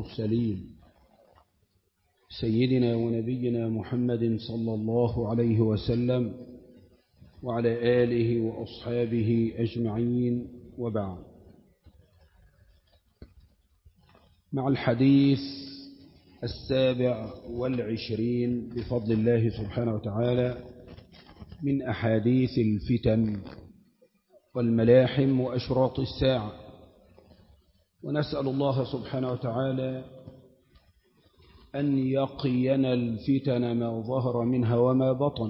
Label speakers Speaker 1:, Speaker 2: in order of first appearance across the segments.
Speaker 1: المرسلين سيدنا ونبينا محمد صلى الله عليه وسلم وعلى آله وأصحابه أجمعين وبعد مع الحديث السابع والعشرين بفضل الله سبحانه وتعالى من أحاديث الفتن والملاحم وأشراط الساعة ونسأل الله سبحانه وتعالى أن يقينا الفتن ما ظهر منها وما بطن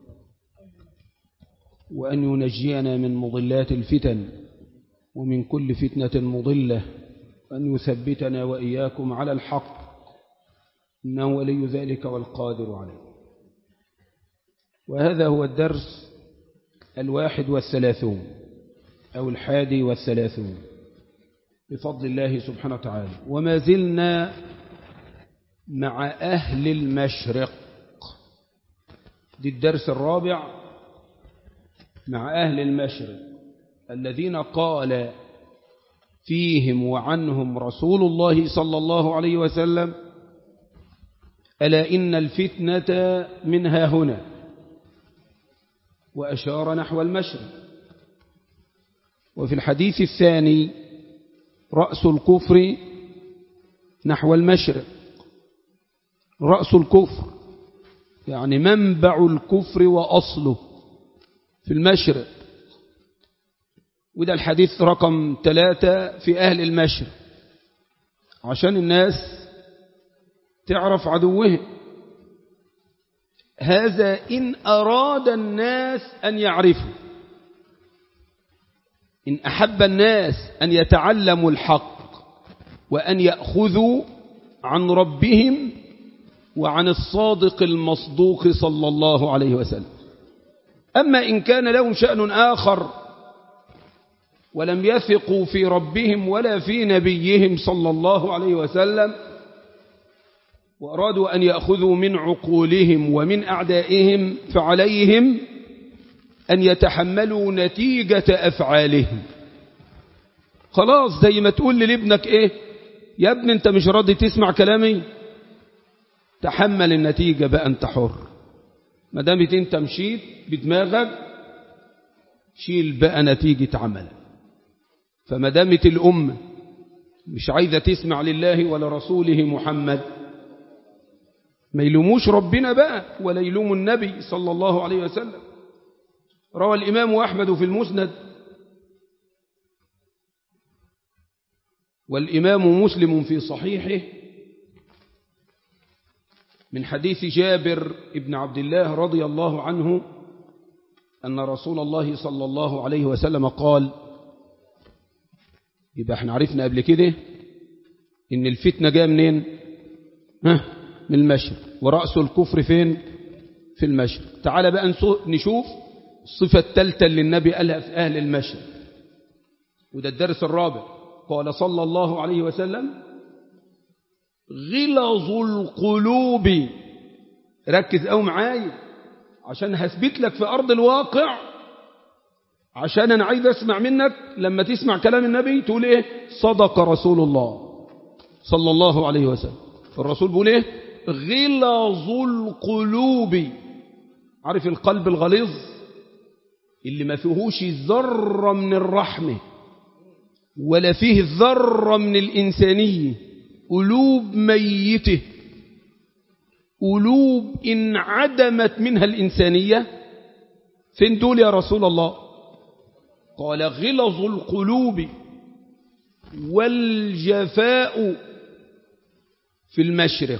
Speaker 1: وأن ينجينا من مضلات الفتن ومن كل فتنة مضلة أن يثبتنا وإياكم على الحق إنه ولي ذلك والقادر عليه وهذا هو الدرس الواحد والثلاثون أو الحادي والثلاثون بفضل الله سبحانه وتعالى وما زلنا مع أهل المشرق دي الدرس الرابع مع أهل المشرق الذين قال فيهم وعنهم رسول الله صلى الله عليه وسلم ألا إن الفتنة منها هنا وأشار نحو المشرق وفي الحديث الثاني رأس الكفر نحو المشرق رأس الكفر يعني منبع الكفر وأصله في المشرق وده الحديث رقم ثلاثة في أهل المشرق عشان الناس تعرف عدوهم هذا إن أراد الناس أن يعرفوا إن أحب الناس أن يتعلموا الحق وأن يأخذوا عن ربهم وعن الصادق المصدوق صلى الله عليه وسلم أما إن كان لهم شأن آخر ولم يثقوا في ربهم ولا في نبيهم صلى الله عليه وسلم وأرادوا أن يأخذوا من عقولهم ومن أعدائهم فعليهم أن يتحملوا نتيجة أفعالهم خلاص زي ما تقول لابنك إيه يا ابن أنت مش راضي تسمع كلامي تحمل النتيجة بقى أنت حر ما دامت أنت مشيت بدماغك شيل بقى نتيجة عملك فما دامت الأمة مش عايزة تسمع لله ولا رسوله محمد ما يلوموش ربنا بقى ولا يلوموا النبي صلى الله عليه وسلم روى الإمام أحمد في المسند والإمام مسلم في صحيحه من حديث جابر ابن عبد الله رضي الله عنه أن رسول الله صلى الله عليه وسلم قال يبقى احنا عرفنا قبل كده ان الفتنة جاء منين ها من المشرق ورأس الكفر فين في المشرق تعال بقى نشوف الصفة الثالثة اللي النبي قالها في أهل المشرق وده الدرس الرابع قال صلى الله عليه وسلم غلظ القلوب ركز قوي معايا عشان هثبت لك في أرض الواقع عشان أنا عايز أسمع منك لما تسمع كلام النبي تقول إيه صدق رسول الله صلى الله عليه وسلم الرسول بيقول إيه غلظ القلوب عارف القلب الغليظ اللي ما فيهوش ذرة من الرحمة ولا فيه ذرة من الإنسانية قلوب ميته قلوب إن عدمت منها الإنسانية فين دول يا رسول الله قال غلظ القلوب والجفاء في المشرق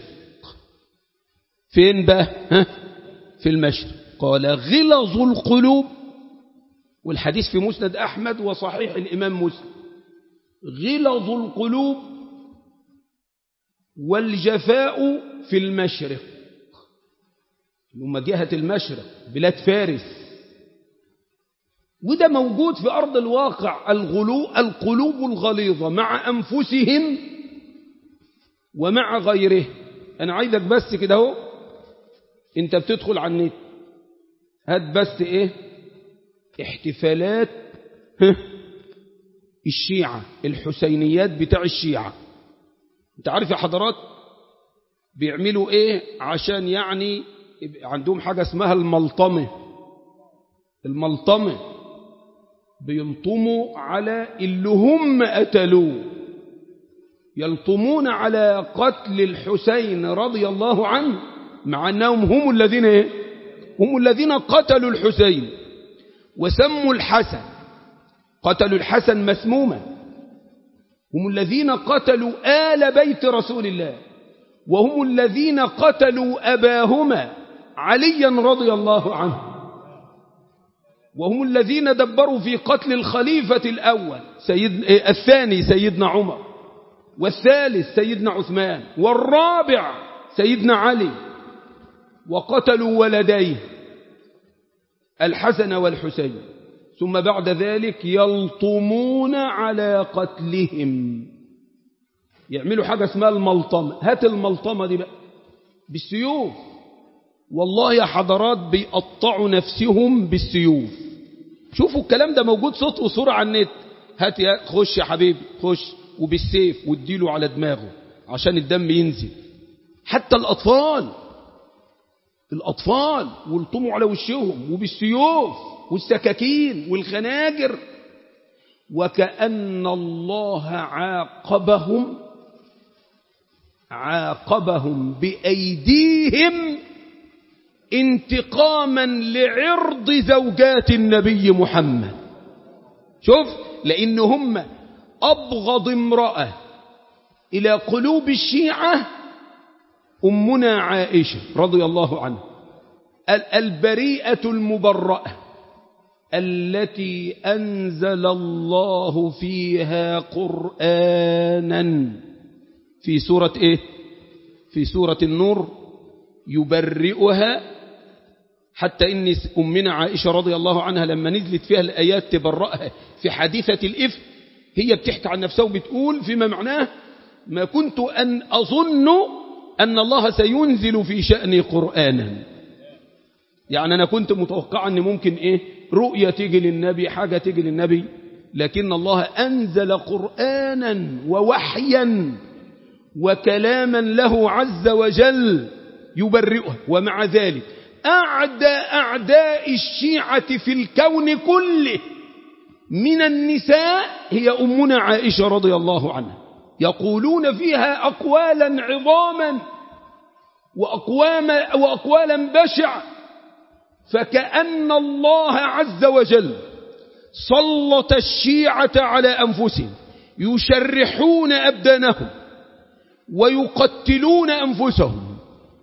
Speaker 1: فين بقى ها؟ في المشرق قال غلظ القلوب والحديث في مسند أحمد وصحيح الإمام مسلم غلظ القلوب والجفاء في المشرق هم جهة المشرق بلاد فارس وده موجود في أرض الواقع الغلو القلوب الغليظة مع أنفسهم ومع غيره أنا عايزك بس كده اهو أنت بتدخل على النت هات بس إيه احتفالات الشيعة الحسينيات بتاع الشيعة انت عارف يا حضرات بيعملوا ايه عشان يعني عندهم حاجة اسمها الملطمة الملطمة بيلطموا على اللي هم قتلوه يلطمون على قتل الحسين رضي الله عنه مع أنهم هم الذين إيه؟ هم الذين قتلوا الحسين وسموا الحسن قتلوا الحسن مسموما هم الذين قتلوا آل بيت رسول الله وهم الذين قتلوا أباهما عليا رضي الله عنه وهم الذين دبروا في قتل الخليفة الأول سيد الثاني سيدنا عمر والثالث سيدنا عثمان والرابع سيدنا علي وقتلوا ولديه الحسن والحسين ثم بعد ذلك يلطمون على قتلهم يعملوا حاجة اسمها الملطمة هات الملطمة دي بقى بالسيوف والله يا حضرات بيقطعوا نفسهم بالسيوف شوفوا الكلام ده موجود صوت وصورة على النت هات يا خش يا حبيبي خش وبالسيف واديله على دماغه عشان الدم ينزل حتى الأطفال الأطفال والطموا على وشهم وبالسيوف والسكاكين والخناجر وكأن الله عاقبهم عاقبهم بأيديهم انتقاما لعرض زوجات النبي محمد شوف لأن هم أبغض امرأة إلى قلوب الشيعة أمنا عائشة رضي الله عنها البريئة المبرأة التي أنزل الله فيها قرآنا في سورة إيه في سورة النور يبرئها حتى إن أمنا عائشة رضي الله عنها لما نزلت فيها الآيات تبرأها في حادثة الإفك هي بتحكي عن نفسها وبتقول فيما معناه ما كنت أن أظن أن الله سينزل في شأني قرآنا يعني أنا كنت متوقع أن ممكن إيه رؤية تيجي للنبي حاجة تيجي للنبي لكن الله أنزل قرآنا ووحيا وكلاما له عز وجل يبرئه ومع ذلك أعدى أعداء الشيعة في الكون كله من النساء هي أمنا عائشة رضي الله عنها يقولون فيها أقوالا عظاما وأقواما وأقوالا بشع فكأن الله عز وجل سلط الشيعة على أنفسهم يشرحون أبدانهم ويقتلون أنفسهم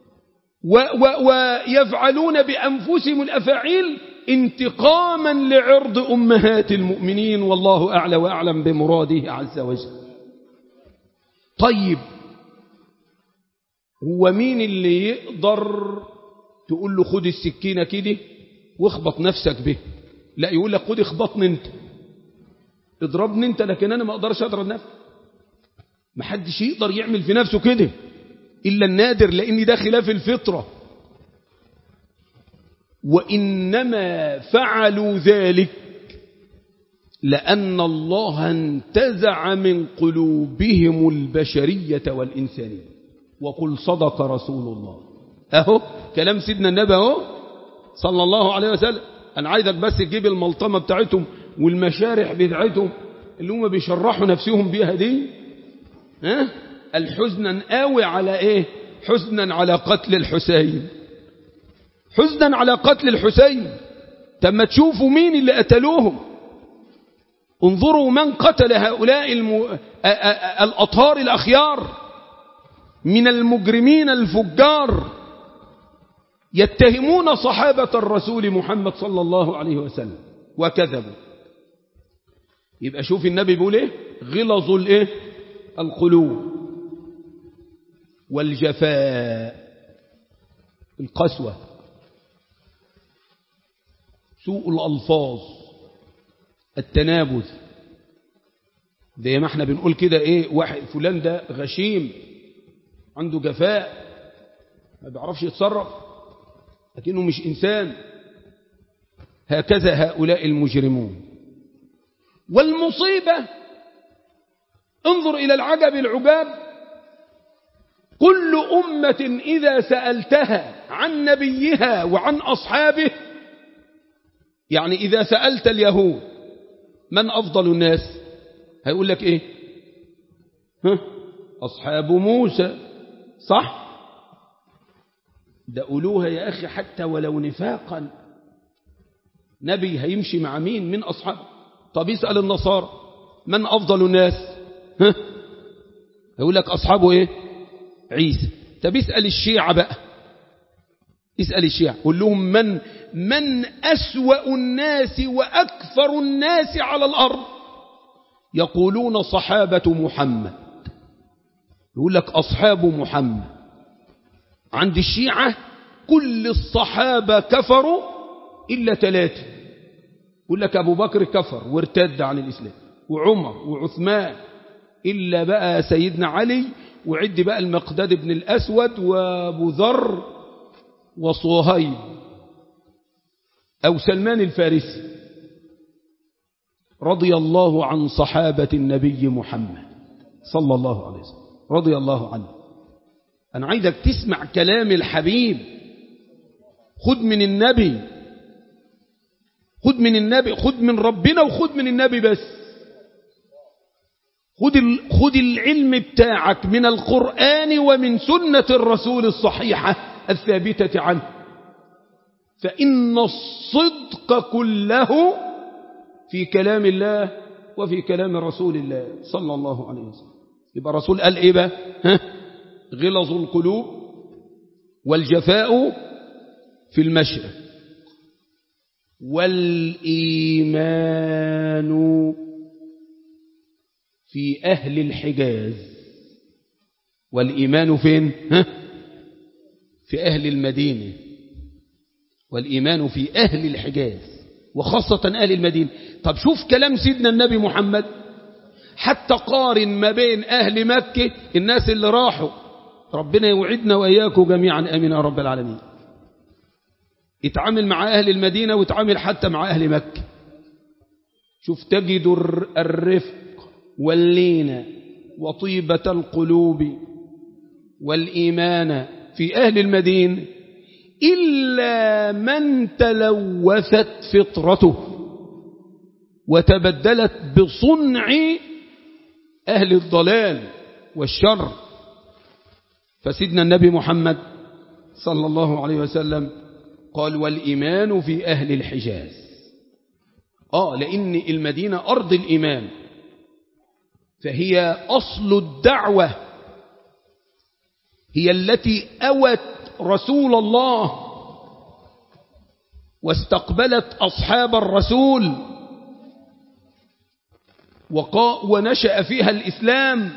Speaker 1: ويفعلون بأنفسهم الأفاعيل انتقاما لعرض أمهات المؤمنين والله أعلى وأعلم بمراده عز وجل طيب هو مين اللي يقدر تقول له خد السكينة كده واخبط نفسك به لا يقول لك خد اخبطني انت اضربني انت لكن انا ما اقدرش اضرب نفسي ما حدش يقدر يعمل في نفسه كده إلا النادر لأن ده خلاف الفطرة وإنما فعلوا ذلك لأن الله انتزع من قلوبهم البشرية والإنسانية وقل صدق رسول الله أهو كلام سيدنا النبي أهو صلى الله عليه وسلم أنا عايزك بس تجيب الملطمة بتاعتهم والمشارح بتاعتهم اللي هم بيشرحوا نفسهم بيها دي ها الحزن قوي على ايه حزنا على قتل الحسين حزنا على قتل الحسين تم تشوفوا مين اللي قتلوهم انظروا من قتل هؤلاء الم... الأطهار الأخيار من المجرمين الفجار يتهمون صحابة الرسول محمد صلى الله عليه وسلم وكذبوا يبقى شوف النبي بيقول ايه غلظوا الايه القلوب والجفاء القسوة سوء الألفاظ التنابذ زي ما احنا بنقول كده ايه واحد فلان ده غشيم عنده جفاء ما بيعرفش يتصرف لكنه مش إنسان هكذا هؤلاء المجرمون والمصيبة انظر إلى العجب العجاب كل أمة إذا سألتها عن نبيها وعن أصحابه يعني إذا سألت اليهود من أفضل الناس هيقول لك إيه ها؟ أصحاب موسى صح ده قولوها يا أخي حتى ولو نفاقا نبي هيمشي مع مين من أصحاب طب يسأل النصارى من أفضل الناس ها؟ يقول لك أصحابه إيه عيسى طب اسأل الشيعة بقى اسأل الشيعة قول لهم من من أسوأ الناس وأكثر الناس على الأرض يقولون صحابة محمد يقول لك أصحاب محمد عند الشيعة كل الصحابة كفروا إلا ثلاثة يقول لك أبو بكر كفر وارتد عن الإسلام وعمر وعثمان إلا بقى سيدنا علي وعد بقى المقداد بن الأسود وابو ذر وصهيب أو سلمان الفارسي رضي الله عن صحابة النبي محمد صلى الله عليه وسلم رضي الله عنه أنا عايزك تسمع كلام الحبيب خد من النبي خد من النبي خد من ربنا وخد من النبي بس خد خد العلم بتاعك من القرآن ومن سنة الرسول الصحيحة الثابتة عنه فإن الصدق كله في كلام الله وفي كلام رسول الله صلى الله عليه وسلم يبقى الرسول قال إيه بقى ها؟ غلظ القلوب والجفاء في المشرق والإيمان في أهل الحجاز والإيمان فين ها؟ في أهل المدينة والإيمان في أهل الحجاز وخاصة أهل المدينة طب شوف كلام سيدنا النبي محمد حتى قارن ما بين أهل مكة الناس اللي راحوا ربنا يوعدنا وإياكم جميعا أمين يا رب العالمين اتعامل مع أهل المدينة واتعامل حتى مع أهل مكة شوف تجد الرفق واللين وطيبة القلوب والإيمان في أهل المدينة إلا من تلوثت فطرته وتبدلت بصنع أهل الضلال والشر فسيدنا النبي محمد صلى الله عليه وسلم قال والإيمان في أهل الحجاز آه لأن المدينة أرض الإيمان فهي أصل الدعوة هي التي أوت رسول الله واستقبلت أصحاب الرسول ونشأ فيها الإسلام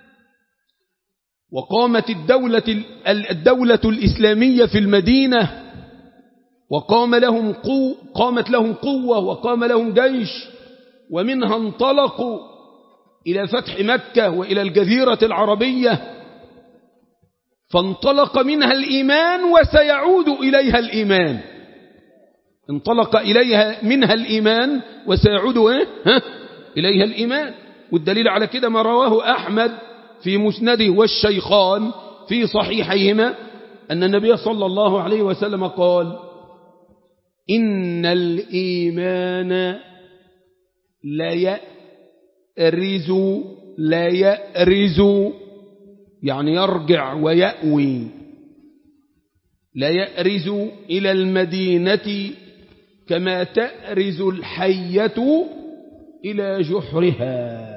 Speaker 1: وقامت الدولة, الدولة الإسلامية في المدينة وقام لهم قو قامت لهم قوة وقام لهم جيش ومنها انطلقوا إلى فتح مكة وإلى الجزيرة العربية فانطلق منها الإيمان وسيعود إليها الإيمان انطلق إليها منها الإيمان وسيعود إيه؟ ها؟ إليها الإيمان والدليل على كده ما رواه أحمد في مسنده والشيخان في صحيحيهما أن النبي صلى الله عليه وسلم قال إن الإيمان لا يأرز لا يأرز يعني يرجع ويأوي لا يأرز إلى المدينة كما تأرز الحية إلى جحرها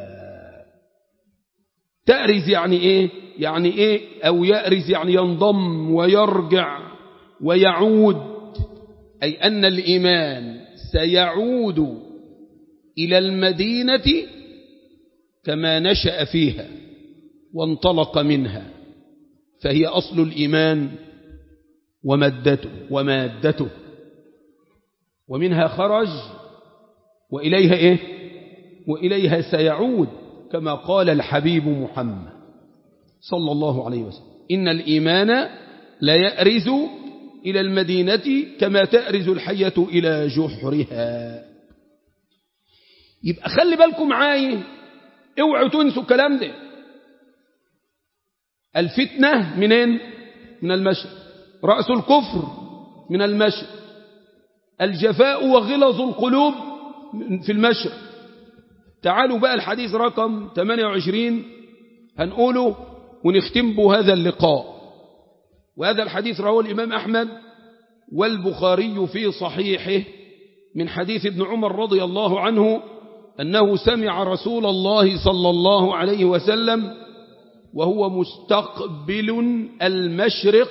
Speaker 1: تأرز يعني إيه يعني إيه أو يأرز يعني ينضم ويرجع ويعود أي أن الإيمان سيعود إلى المدينة كما نشأ فيها وانطلق منها فهي أصل الإيمان ومدته ومادته ومنها خرج وإليها إيه وإليها سيعود كما قال الحبيب محمد صلى الله عليه وسلم إن الإيمان لا يأرز إلى المدينة كما تأرز الحية إلى جحرها يبقى خلي بالكم معايا اوعوا تنسوا الكلام ده الفتنة منين من المشرق رأس الكفر من المشرق الجفاء وغلظ القلوب في المشرق تعالوا بقى الحديث رقم 28 هنقوله ونختم به هذا اللقاء وهذا الحديث رواه الإمام أحمد والبخاري في صحيحه من حديث ابن عمر رضي الله عنه أنه سمع رسول الله صلى الله عليه وسلم وهو مستقبل المشرق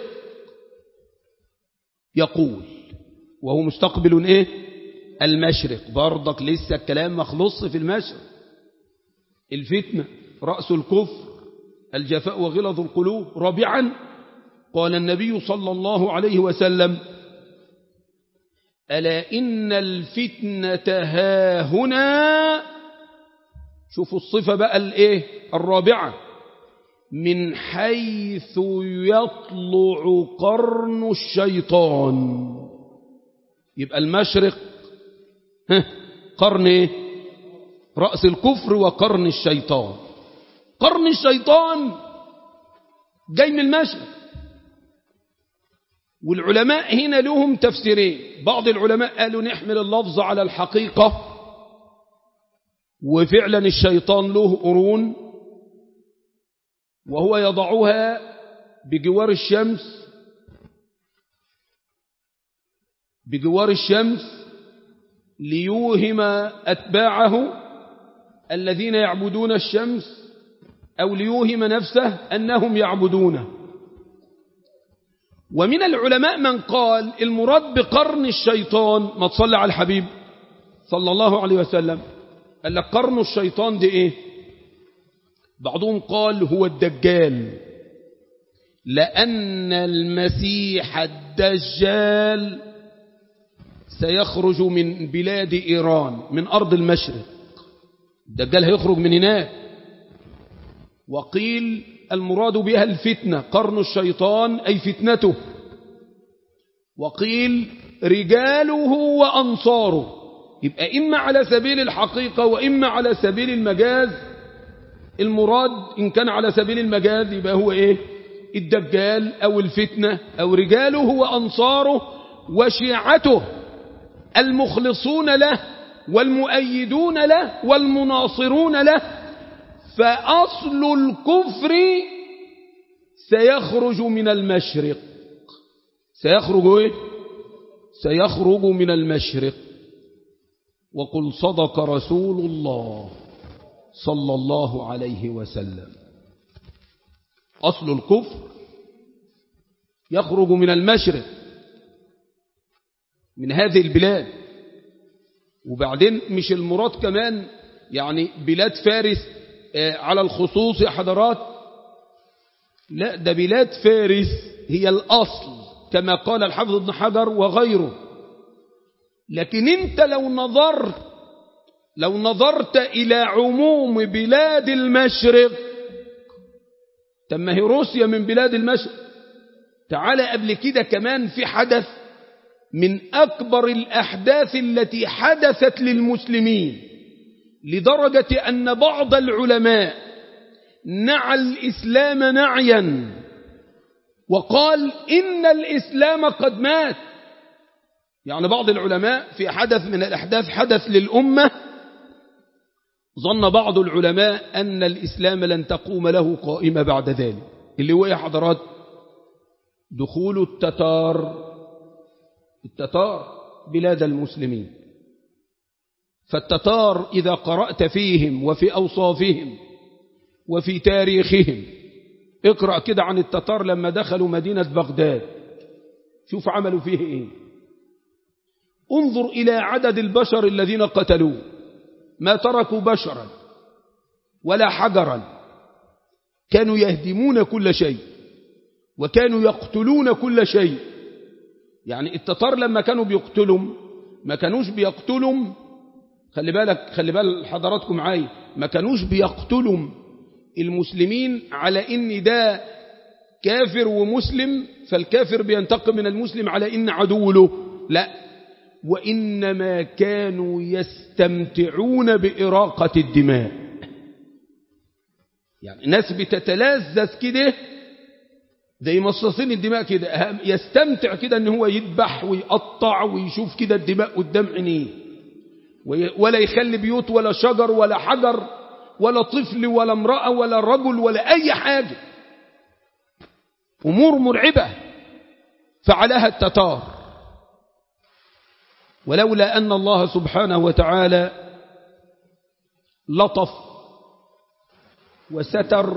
Speaker 1: يقول وهو مستقبل ايه المشرق برضك لسه الكلام مخلص في المشرق الفتنة رأس الكفر الجفاء وغلظ القلوب رابعا قال النبي صلى الله عليه وسلم ألا إن الفتنة ها هنا شوفوا الصفة بقى الايه الرابعة من حيث يطلع قرن الشيطان يبقى المشرق قرن ايه رأس الكفر وقرن الشيطان قرن الشيطان جاي من المشرق والعلماء هنا لهم تفسيرين بعض العلماء قالوا نحمل اللفظ على الحقيقة وفعلا الشيطان له قرون وهو يضعها بجوار الشمس بجوار الشمس ليوهم أتباعه الذين يعبدون الشمس أو ليوهم نفسه أنهم يعبدونه ومن العلماء من قال المراد بقرن الشيطان ما تصلي على الحبيب صلى الله عليه وسلم قال لك قرن الشيطان دي ايه بعضهم قال هو الدجال لأن المسيح الدجال سيخرج من بلاد إيران من أرض المشرق الدجال هيخرج من هناك وقيل المراد بها الفتنة قرن الشيطان أي فتنته وقيل رجاله وأنصاره يبقى إما على سبيل الحقيقة وإما على سبيل المجاز المراد إن كان على سبيل المجاز يبقى هو إيه الدجال أو الفتنة أو رجاله وأنصاره وشيعته المخلصون له والمؤيدون له والمناصرون له فأصل الكفر سيخرج من المشرق سيخرج إيه؟ سيخرج من المشرق وقل صدق رسول الله صلى الله عليه وسلم أصل الكفر يخرج من المشرق من هذه البلاد وبعدين مش المراد كمان يعني بلاد فارس على الخصوص يا حضرات لا ده بلاد فارس هي الأصل كما قال الحافظ ابن حجر وغيره لكن انت لو نظرت لو نظرت إلى عموم بلاد المشرق تم هي روسيا من بلاد المشرق تعالى قبل كده كمان في حدث من أكبر الأحداث التي حدثت للمسلمين لدرجة أن بعض العلماء نعى الإسلام نعيا وقال إن الإسلام قد مات يعني بعض العلماء في حدث من الأحداث حدث للأمة ظن بعض العلماء أن الإسلام لن تقوم له قائمة بعد ذلك اللي هو يا حضرات دخول التتار التتار بلاد المسلمين فالتتار إذا قرأت فيهم وفي أوصافهم وفي تاريخهم اقرأ كده عن التتار لما دخلوا مدينة بغداد شوف عملوا فيه ايه انظر إلى عدد البشر الذين قتلوه ما تركوا بشرا ولا حجرا كانوا يهدمون كل شيء وكانوا يقتلون كل شيء يعني التتار لما كانوا بيقتلهم ما كانوش بيقتلهم خلي بالك خلي بال حضراتكم معايا ما كانوش بيقتلهم المسلمين على ان ده كافر ومسلم فالكافر بينتقم من المسلم على ان عدو له لا وإنما كانوا يستمتعون بإراقة الدماء يعني ناس بتتلذذ كده زي مصاصين الدماء كده يستمتع كده ان هو يذبح ويقطع ويشوف كده الدماء قدام عينيه ولا يخلي بيوت ولا شجر ولا حجر ولا طفل ولا امرأة ولا رجل ولا أي حاجة أمور مرعبة فعلها التتار ولولا أن الله سبحانه وتعالى لطف وستر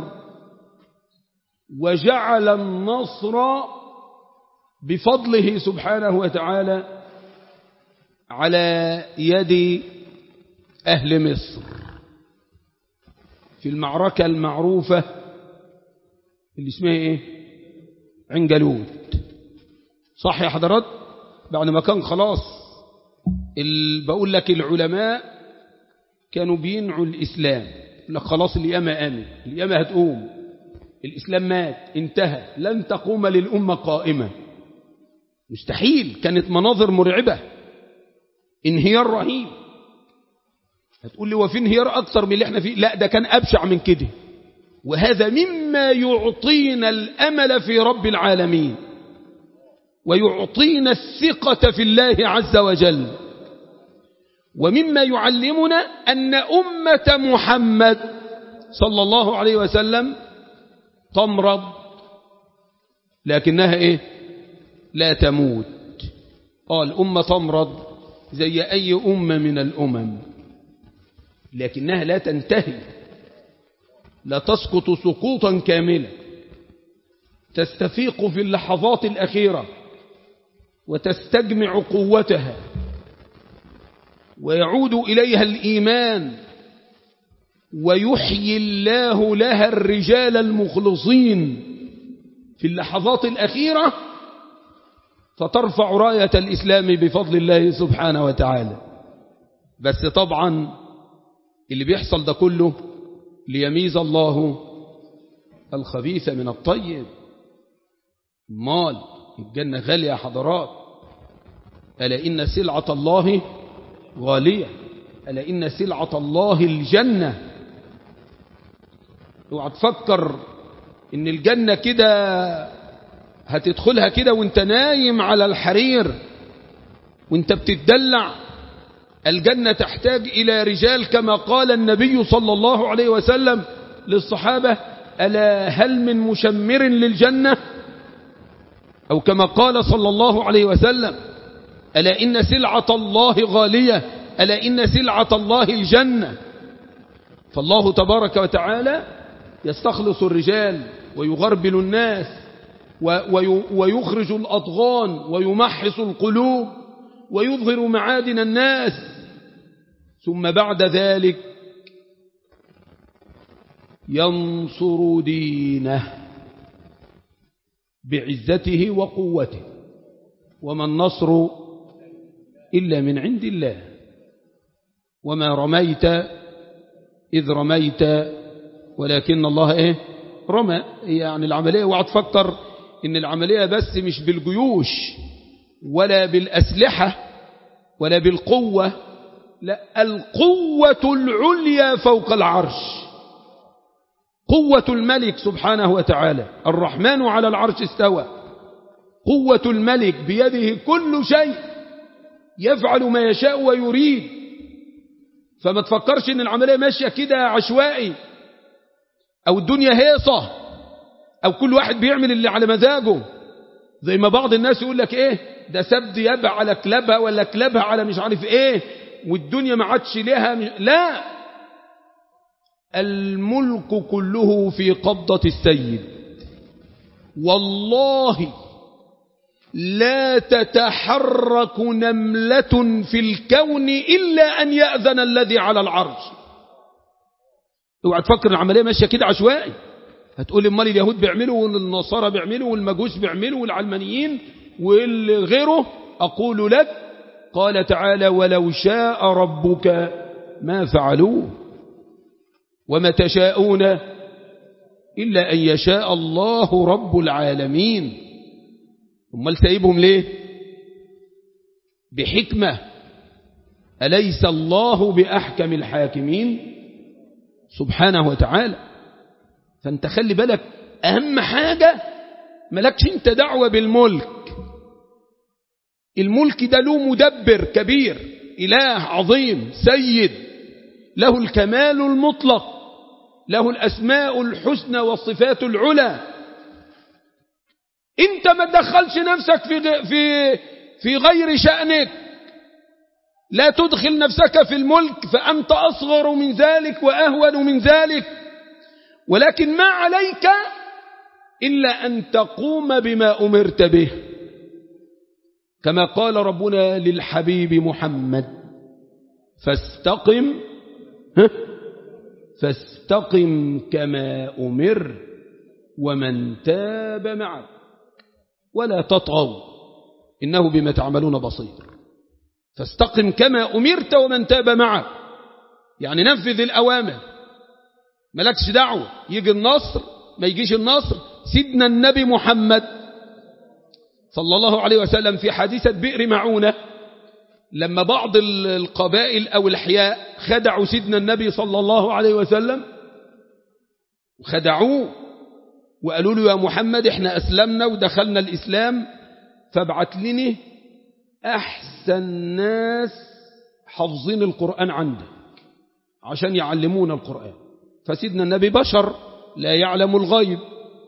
Speaker 1: وجعل النصر بفضله سبحانه وتعالى على يد أهل مصر في المعركة المعروفة اللي اسمها ايه عنجلود صح يا حضرات بعد ما كان خلاص بقول لك العلماء كانوا بينعوا الإسلام لك خلاص القيامة قامت القيامة هتقوم الإسلام مات انتهى لن تقوم للأمة قائمة مستحيل كانت مناظر مرعبة انهيار رهيب هتقول لي وفي انهيار أكثر من اللي احنا فيه لا ده كان أبشع من كده وهذا مما يعطينا الأمل في رب العالمين ويعطينا الثقة في الله عز وجل ومما يعلمنا أن أمة محمد صلى الله عليه وسلم تمرض لكنها إيه لا تموت قال أمة تمرض زي أي أمة من الأمم لكنها لا تنتهي لا تسقط سقوطا كاملا تستفيق في اللحظات الأخيرة وتستجمع قوتها ويعود إليها الإيمان ويحيي الله لها الرجال المخلصين في اللحظات الأخيرة فترفع راية الإسلام بفضل الله سبحانه وتعالى بس طبعا اللي بيحصل ده كله ليميز الله الخبيث من الطيب مال الجنة غالية يا حضرات ألا إن سلعة الله غالية ألا إن سلعة الله الجنة اوعى تفكر إن الجنة كده هتدخلها كده وانت نايم على الحرير وانت بتتدلع الجنة تحتاج إلى رجال كما قال النبي صلى الله عليه وسلم للصحابة ألا هل من مشمر للجنة أو كما قال صلى الله عليه وسلم ألا إن سلعة الله غالية ألا إن سلعة الله الجنة فالله تبارك وتعالى يستخلص الرجال ويغربل الناس ويخرج الأضغان ويمحص القلوب ويظهر معادن الناس ثم بعد ذلك ينصر دينه بعزته وقوته وما النصر إلا من عند الله وما رميت إذ رميت ولكن الله إيه رمى يعني العملية وعد فكر إن العملية بس مش بالجيوش ولا بالأسلحة ولا بالقوة لا القوة العليا فوق العرش قوة الملك سبحانه وتعالى الرحمن على العرش استوى قوة الملك بيده كل شيء يفعل ما يشاء ويريد فما تفكرش ان العملية ماشية كده عشوائي او الدنيا هيصة او كل واحد بيعمل اللي على مزاجه زي ما بعض الناس يقول لك ايه ده سبد يبع على كلبها ولا كلبها على مش عارف ايه والدنيا ما عادش لها مش... لا الملك كله في قبضة السيد والله لا تتحرك نملة في الكون إلا أن يأذن الذي على العرش اوعى تفكر العملية ماشية كده عشوائي هتقول امال اليهود بيعملوا والنصارى بيعملوا والمجوس بيعملوا والعلمانيين والغيره أقول لك قال تعالى ولو شاء ربك ما فعلوه وما تشاءون إلا أن يشاء الله رب العالمين امال سايبهم ليه بحكمة أليس الله بأحكم الحاكمين سبحانه وتعالى فانت خلي بالك أهم حاجة ملكش انت دعوة بالملك الملك ده له مدبر كبير إله عظيم سيد له الكمال المطلق له الأسماء الحسنى والصفات العلى انت ما تدخلش نفسك في في في غير شأنك لا تدخل نفسك في الملك فأنت أصغر من ذلك وأهون من ذلك ولكن ما عليك إلا أن تقوم بما أمرت به كما قال ربنا للحبيب محمد فاستقم فاستقم كما أمر ومن تاب معك ولا تطغوا إنه بما تعملون بصير فاستقم كما أمرت ومن تاب معك يعني نفذ الأوامر ملكش دعوة يجي النصر ما يجيش النصر سيدنا النبي محمد صلى الله عليه وسلم في حادثة بئر معونة لما بعض القبائل أو الحياء خدعوا سيدنا النبي صلى الله عليه وسلم خدعوه وقالوا له يا محمد احنا أسلمنا ودخلنا الإسلام فابعت لنا أحسن ناس حافظين القرآن عندك عشان يعلمونا القرآن فسيدنا النبي بشر لا يعلم الغيب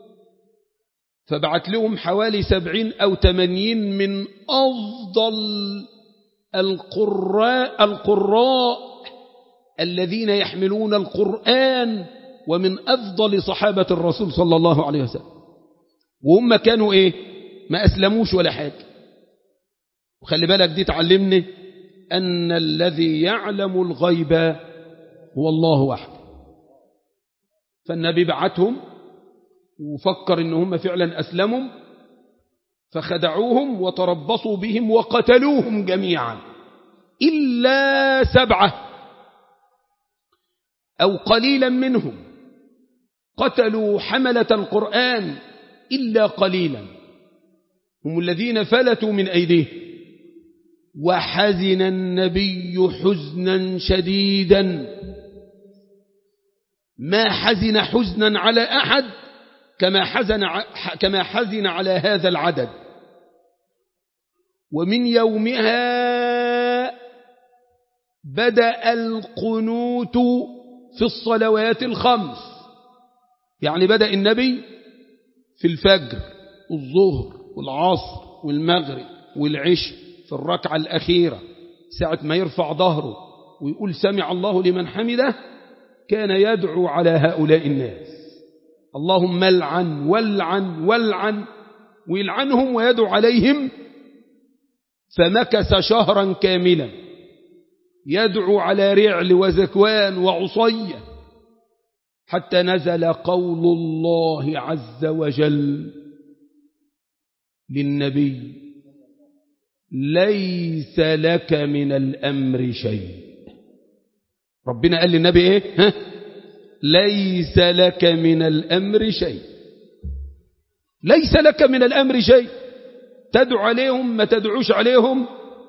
Speaker 1: فبعت لهم حوالي سبعين أو تمانين من أفضل القراء, القراء الذين يحملون القرآن ومن أفضل صحابة الرسول صلى الله عليه وسلم وهم كانوا إيه ما أسلموش ولا حاجة وخلي بالك دي تعلمني أن الذي يعلم الغيب هو الله وحده فالنبي بعتهم وفكر إن هم فعلا أسلموا فخدعوهم وتربصوا بهم وقتلوهم جميعا إلا سبعة أو قليلا منهم قتلوا حملة القرآن إلا قليلا هم الذين فلتوا من أيديه وحزن النبي حزنا شديدا ما حزن حزنا على أحد كما حزن كما حزن على هذا العدد ومن يومها بدأ القنوت في الصلوات الخمس يعني بدأ النبي في الفجر والظهر والعصر والمغرب والعشاء في الركعة الأخيرة ساعة ما يرفع ظهره ويقول سمع الله لمن حمده كان يدعو على هؤلاء الناس اللهم العن والعن والعن ويلعنهم ويدعو عليهم فمكث شهرا كاملا يدعو على رعل وزكوان وعصية حتى نزل قول الله عز وجل للنبي ليس لك من الأمر شيء ربنا قال للنبي ايه ها؟ ليس لك من الأمر شيء ليس لك من الأمر شيء تدعو عليهم ما تدعوش عليهم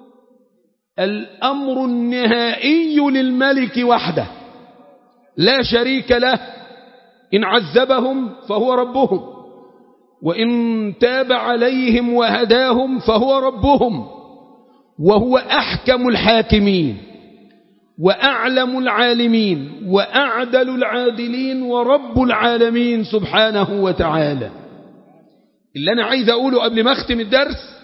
Speaker 1: الأمر النهائي للملك وحده لا شريك له إن عذبهم فهو ربهم وإن تاب عليهم وهداهم فهو ربهم وهو أحكم الحاكمين وأعلم العالمين وأعدل العادلين ورب العالمين سبحانه وتعالى اللي أنا عايز أقوله قبل ما أختم الدرس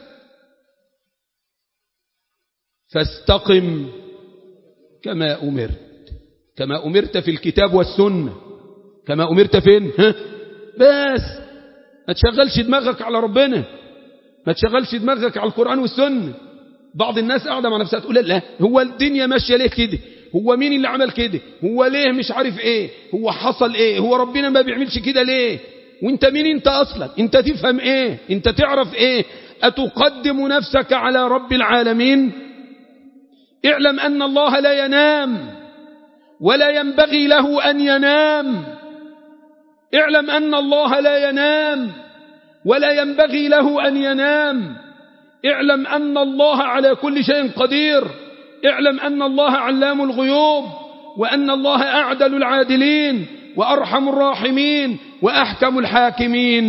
Speaker 1: فاستقم كما أمرت كما أمرت في الكتاب والسنة كما أمرت فين ها؟ بس ما تشغلش دماغك على ربنا ما تشغلش دماغك على القرآن والسنة بعض الناس قاعدة مع نفسها تقول لا هو الدنيا ماشية ليه كده هو مين اللي عمل كده هو ليه مش عارف ايه هو حصل ايه هو ربنا ما بيعملش كده ليه وانت مين انت اصلا انت تفهم ايه انت تعرف ايه اتقدم نفسك على رب العالمين اعلم ان الله لا ينام ولا ينبغي له ان ينام اعلم ان الله لا ينام ولا ينبغي له ان ينام اعلم أن الله على كل شيء قدير اعلم أن الله علام الغيوب وأن الله أعدل العادلين وأرحم الراحمين وأحكم الحاكمين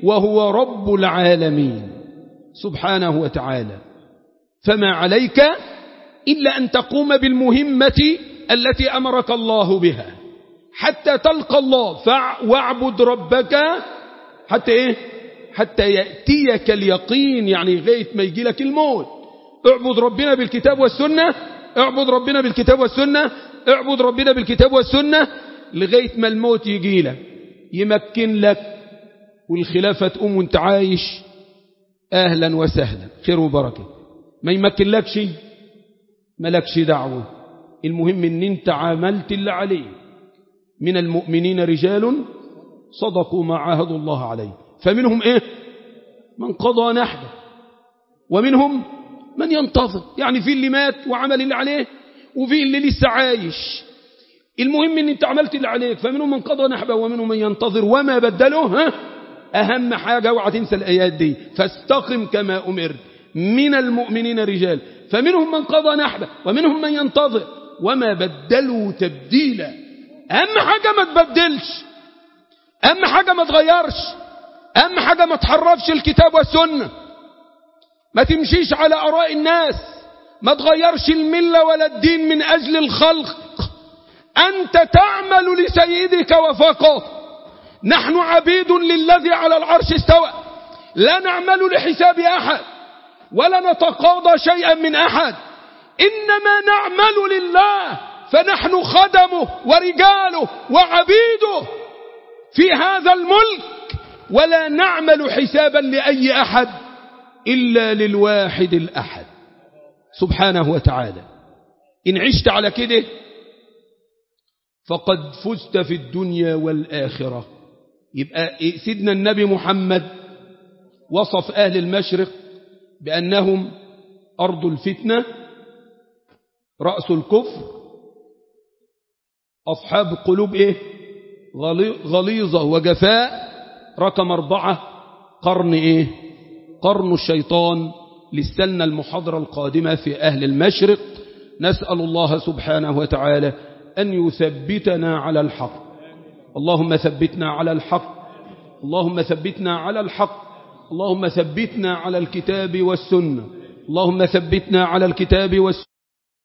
Speaker 1: وهو رب العالمين سبحانه وتعالى فما عليك إلا أن تقوم بالمهمة التي أمرك الله بها حتى تلقى الله واعبد ربك حتى إيه حتى يأتيك اليقين يعني غاية ما يجي لك الموت اعبد ربنا بالكتاب والسنة اعبد ربنا بالكتاب والسنة اعبد ربنا بالكتاب والسنة لغاية ما الموت يجي لك يمكن لك والخلافة تقوم وانت عايش أهلا وسهلا خير وبركة ما يمكن لك شيء ما لكش دعوة المهم ان انت عملت اللي عليه من المؤمنين رجال صدقوا ما عاهدوا الله عليه فمنهم ايه من قضى نحبه ومنهم من ينتظر يعني في اللي مات وعمل اللي عليه وفي اللي لسه عايش المهم ان انت عملت اللي عليك فمنهم من قضى نحبه ومنهم من ينتظر وما بدلوا ها اهم حاجة اوعى تنسى الايات دي فاستقم كما امرت من المؤمنين رجال فمنهم من قضى نحبه ومنهم من ينتظر وما بدلوا تبديلا اهم حاجة ما تبدلش اهم حاجة ما تغيرش اهم حاجة ما تحرفش الكتاب والسنة ما تمشيش على اراء الناس ما تغيرش الملة ولا الدين من اجل الخلق انت تعمل لسيدك وفقط نحن عبيد للذي على العرش استوى لا نعمل لحساب احد ولا نتقاضى شيئا من احد انما نعمل لله فنحن خدمه ورجاله وعبيده في هذا الملك ولا نعمل حسابا لأي أحد إلا للواحد الأحد سبحانه وتعالى إن عشت على كده فقد فزت في الدنيا والآخرة يبقى سيدنا النبي محمد وصف أهل المشرق بأنهم أرض الفتنة رأس الكفر أصحاب قلوب إيه غليظة وجفاء رقم أربعة قرن إيه قرن الشيطان للسنة المحاضرة القادمة في أهل المشرق نسأل الله سبحانه وتعالى أن يثبتنا على الحق اللهم ثبتنا على الحق اللهم ثبتنا على الحق اللهم ثبتنا على الكتاب والسنة اللهم ثبتنا على الكتاب والسنة